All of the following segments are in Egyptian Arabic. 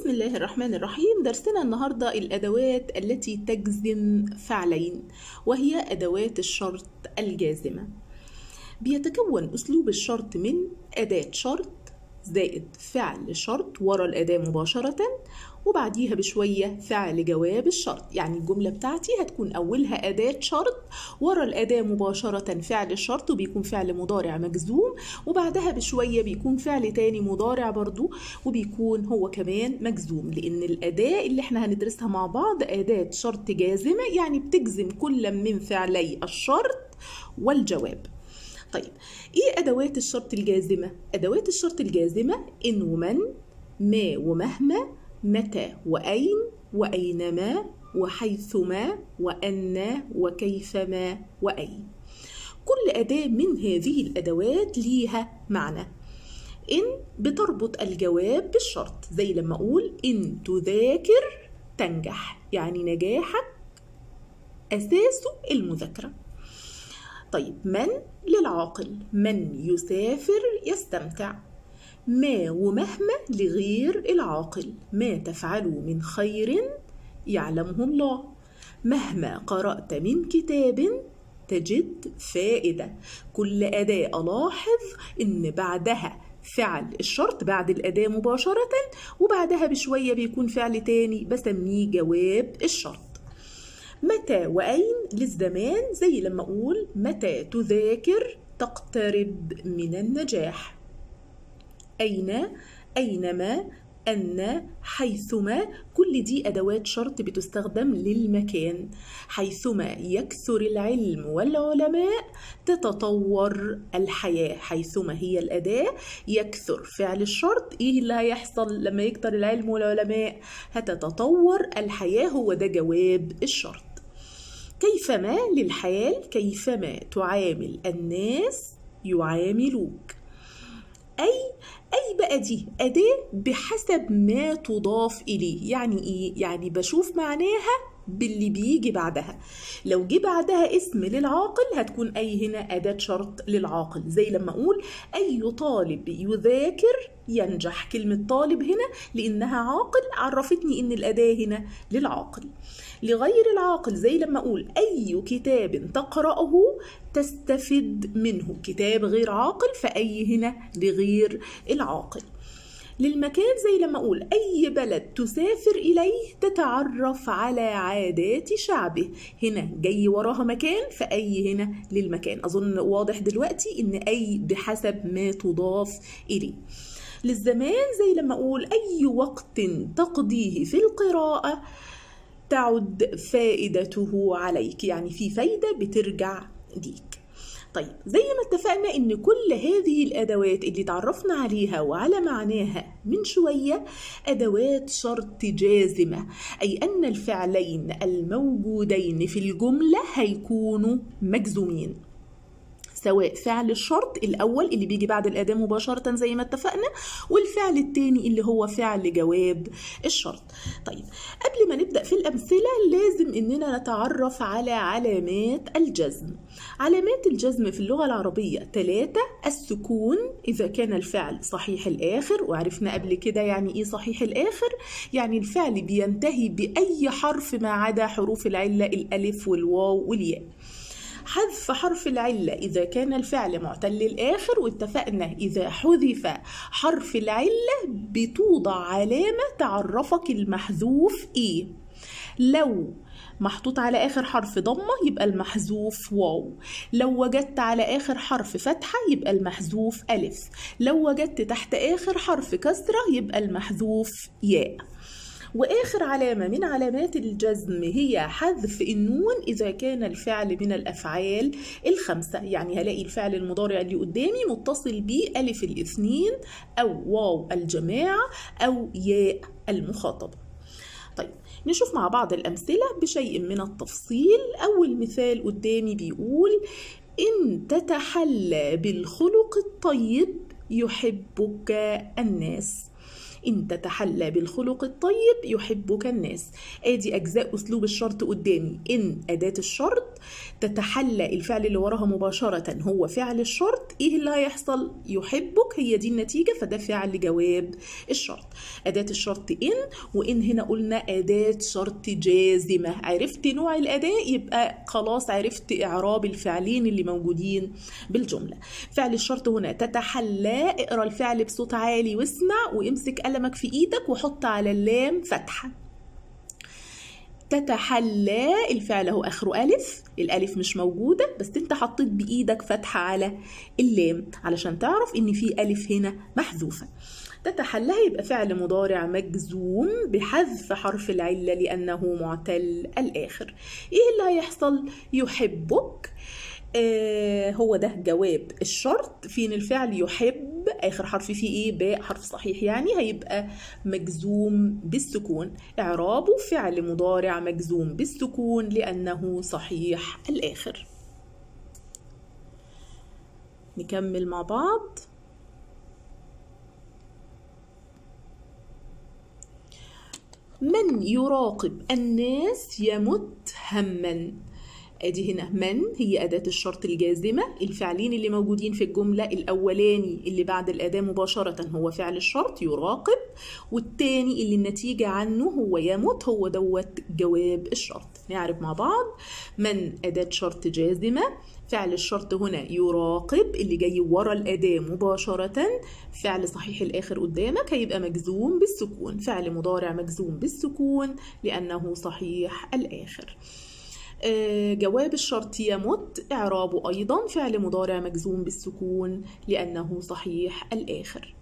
بسم الله الرحمن الرحيم درسنا النهاردة الأدوات التي تجزم فعلين وهي أدوات الشرط الجازمة بيتكون أسلوب الشرط من أداة شرط زائد فعل شرط ورا الأداة مباشرة وبعديها بشوية فعل جواب الشرط يعني الجملة بتاعتي هتكون أولها أداة شرط ورا الأداة مباشرة فعل الشرط وبيكون فعل مضارع مجزوم وبعدها بشوية بيكون فعل تاني مضارع برضو وبيكون هو كمان مجزوم لأن الأداة اللي احنا هندرسها مع بعض أداة شرط جازمة يعني بتجزم كل من فعلي الشرط والجواب طيب ايه ادوات الشرط الجازمه ادوات الشرط الجازمه ان ومن ما ومهما متى واين واينما وحيثما وان وكيفما واين كل اداه من هذه الادوات ليها معنى ان بتربط الجواب بالشرط زي لما اقول ان تذاكر تنجح يعني نجاحك اساسه المذاكره طيب من للعاقل من يسافر يستمتع ما ومهما لغير العاقل ما تفعلوا من خير يعلمه الله مهما قرأت من كتاب تجد فائدة كل أداة ألاحظ إن بعدها فعل الشرط بعد الأداة مباشرة وبعدها بشوية بيكون فعل تاني بسميه جواب الشرط متى وأين للزمان زي لما أقول متى تذاكر تقترب من النجاح أين أينما أن حيثما كل دي أدوات شرط بتستخدم للمكان حيثما يكثر العلم والعلماء تتطور الحياة حيثما هي الأداة يكثر فعل الشرط إيه اللي هيحصل لما يكثر العلم والعلماء هتتطور الحياة هو ده جواب الشرط كيفما للحال كيفما تعامل الناس يعاملوك أي أي بقى دي أداة بحسب ما تضاف إليه يعني إيه؟ يعني بشوف معناها باللي بيجي بعدها لو جه بعدها اسم للعاقل هتكون أي هنا أداة شرط للعاقل زي لما أقول أي طالب يذاكر ينجح كلمة طالب هنا لأنها عاقل عرفتني إن الأداة هنا للعاقل لغير العاقل زي لما أقول أي كتاب تقرأه تستفد منه كتاب غير عاقل فأي هنا لغير العاقل للمكان زي لما أقول أي بلد تسافر إليه تتعرف على عادات شعبه هنا جاي وراها مكان فأي هنا للمكان أظن واضح دلوقتي إن أي بحسب ما تضاف إليه للزمان زي لما أقول أي وقت تقضيه في القراءة تعد فائدته عليك يعني في فايدة بترجع ليك طيب زي ما اتفقنا ان كل هذه الادوات اللي تعرفنا عليها وعلى معناها من شويه ادوات شرط جازمه اي ان الفعلين الموجودين في الجمله هيكونوا مجزومين سواء فعل الشرط الأول اللي بيجي بعد الأداة مباشرة زي ما اتفقنا والفعل التاني اللي هو فعل جواب الشرط طيب قبل ما نبدأ في الأمثلة لازم إننا نتعرف على علامات الجزم علامات الجزم في اللغة العربية ثلاثة السكون إذا كان الفعل صحيح الآخر وعرفنا قبل كده يعني إيه صحيح الآخر يعني الفعل بينتهي بأي حرف ما عدا حروف العلة الألف والواو والياء حذف حرف العلة إذا كان الفعل معتل الآخر واتفقنا إذا حذف حرف العلة بتوضع علامة تعرفك المحذوف إيه لو محطوط على آخر حرف ضمة يبقى المحذوف واو لو وجدت على آخر حرف فتحة يبقى المحذوف ألف لو وجدت تحت آخر حرف كسرة يبقى المحذوف ياء واخر علامه من علامات الجزم هي حذف النون اذا كان الفعل من الافعال الخمسه يعني هلاقي الفعل المضارع اللي قدامي متصل بيه الف الاثنين او واو الجماعه او ياء المخاطبه طيب نشوف مع بعض الامثله بشيء من التفصيل اول مثال قدامي بيقول ان تتحلى بالخلق الطيب يحبك الناس إن تتحلى بالخلق الطيب يحبك الناس آدي أجزاء أسلوب الشرط قدامي إن أداة الشرط تتحلى الفعل اللي وراها مباشرة هو فعل الشرط إيه اللي هيحصل يحبك هي دي النتيجة فده فعل جواب الشرط أداة الشرط إن وإن هنا قلنا أداة شرط جازمة عرفت نوع الأداة يبقى خلاص عرفت إعراب الفعلين اللي موجودين بالجملة فعل الشرط هنا تتحلى اقرا الفعل بصوت عالي واسمع وامسك قلمك في ايدك وحط على اللام فتحة تتحلى الفعل هو اخره الف الالف مش موجودة بس انت حطيت بايدك فتحة على اللام علشان تعرف ان في الف هنا محذوفة تتحلى يبقى فعل مضارع مجزوم بحذف حرف العلة لأنه معتل الآخر إيه اللي هيحصل؟ يحبك آه هو ده جواب الشرط فين الفعل يحب اخر حرف فيه ايه باء حرف صحيح يعني هيبقى مجزوم بالسكون اعرابه فعل مضارع مجزوم بالسكون لانه صحيح الاخر نكمل مع بعض من يراقب الناس يمت هما ادي هنا من هي اداه الشرط الجازمه الفعلين اللي موجودين في الجمله الاولاني اللي بعد الاداه مباشره هو فعل الشرط يراقب والتاني اللي النتيجه عنه هو يمت هو دوت جواب الشرط نعرف مع بعض من اداه شرط جازمه فعل الشرط هنا يراقب اللي جاي ورا الأداة مباشرة فعل صحيح الآخر قدامك هيبقى مجزوم بالسكون فعل مضارع مجزوم بالسكون لأنه صحيح الآخر جواب الشرط يمت إعرابه أيضا فعل مضارع مجزوم بالسكون لأنه صحيح الآخر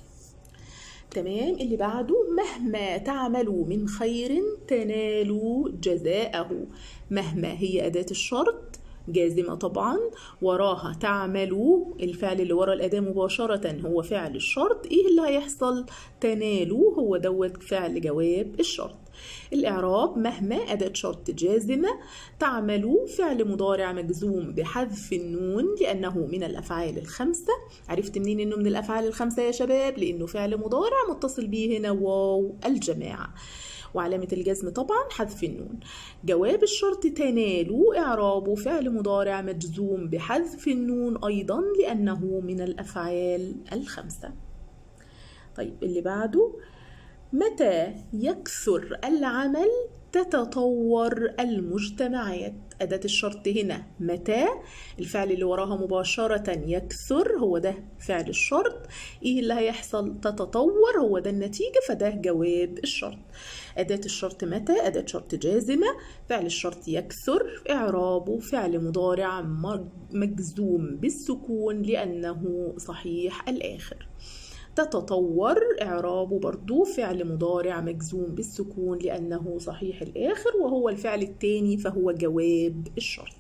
تمام اللي بعده مهما تعملوا من خير تنالوا جزاءه مهما هي أداة الشرط جازمة طبعا وراها تعملوا الفعل اللي ورا الأداة مباشرة هو فعل الشرط إيه اللي هيحصل تنالوا هو دوت فعل جواب الشرط الإعراب مهما أداة شرط جازمة تعمل فعل مضارع مجزوم بحذف النون لأنه من الأفعال الخمسة عرفت منين إنه من الأفعال الخمسة يا شباب لأنه فعل مضارع متصل به هنا واو الجماعة وعلامة الجزم طبعا حذف النون جواب الشرط تنالوا إعرابه فعل مضارع مجزوم بحذف النون أيضا لأنه من الأفعال الخمسة طيب اللي بعده متى يكثر العمل تتطور المجتمعات أداة الشرط هنا متى الفعل اللي وراها مباشرة يكثر هو ده فعل الشرط إيه اللي هيحصل تتطور هو ده النتيجة فده جواب الشرط أداة الشرط متى أداة شرط جازمة فعل الشرط يكثر إعرابه فعل مضارع مجزوم بالسكون لأنه صحيح الآخر تتطور إعرابه برضو فعل مضارع مجزوم بالسكون لأنه صحيح الآخر وهو الفعل الثاني فهو جواب الشرط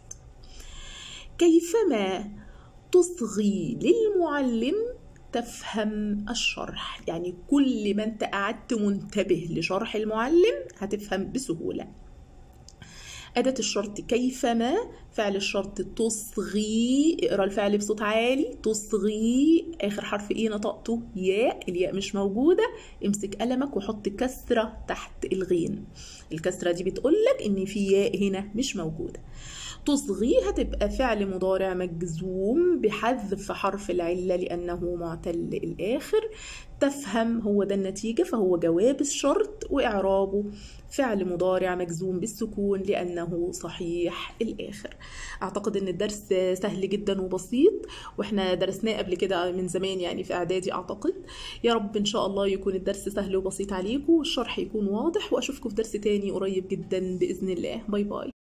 كيفما تصغي للمعلم تفهم الشرح يعني كل ما انت قعدت منتبه لشرح المعلم هتفهم بسهوله أداة الشرط كيفما فعل الشرط تصغي اقرا الفعل بصوت عالي تصغي آخر حرف إيه نطقته ياء الياء مش موجودة امسك قلمك وحط كسرة تحت الغين الكسرة دي بتقولك إن في ياء هنا مش موجودة تصغي هتبقى فعل مضارع مجزوم بحذف حرف العلة لأنه معتل الآخر تفهم هو ده النتيجة فهو جواب الشرط وإعرابه فعل مضارع مجزوم بالسكون لأنه صحيح الآخر أعتقد أن الدرس سهل جدا وبسيط وإحنا درسناه قبل كده من زمان يعني في إعدادي أعتقد يا رب إن شاء الله يكون الدرس سهل وبسيط عليكم والشرح يكون واضح وأشوفكم في درس تاني قريب جدا بإذن الله باي باي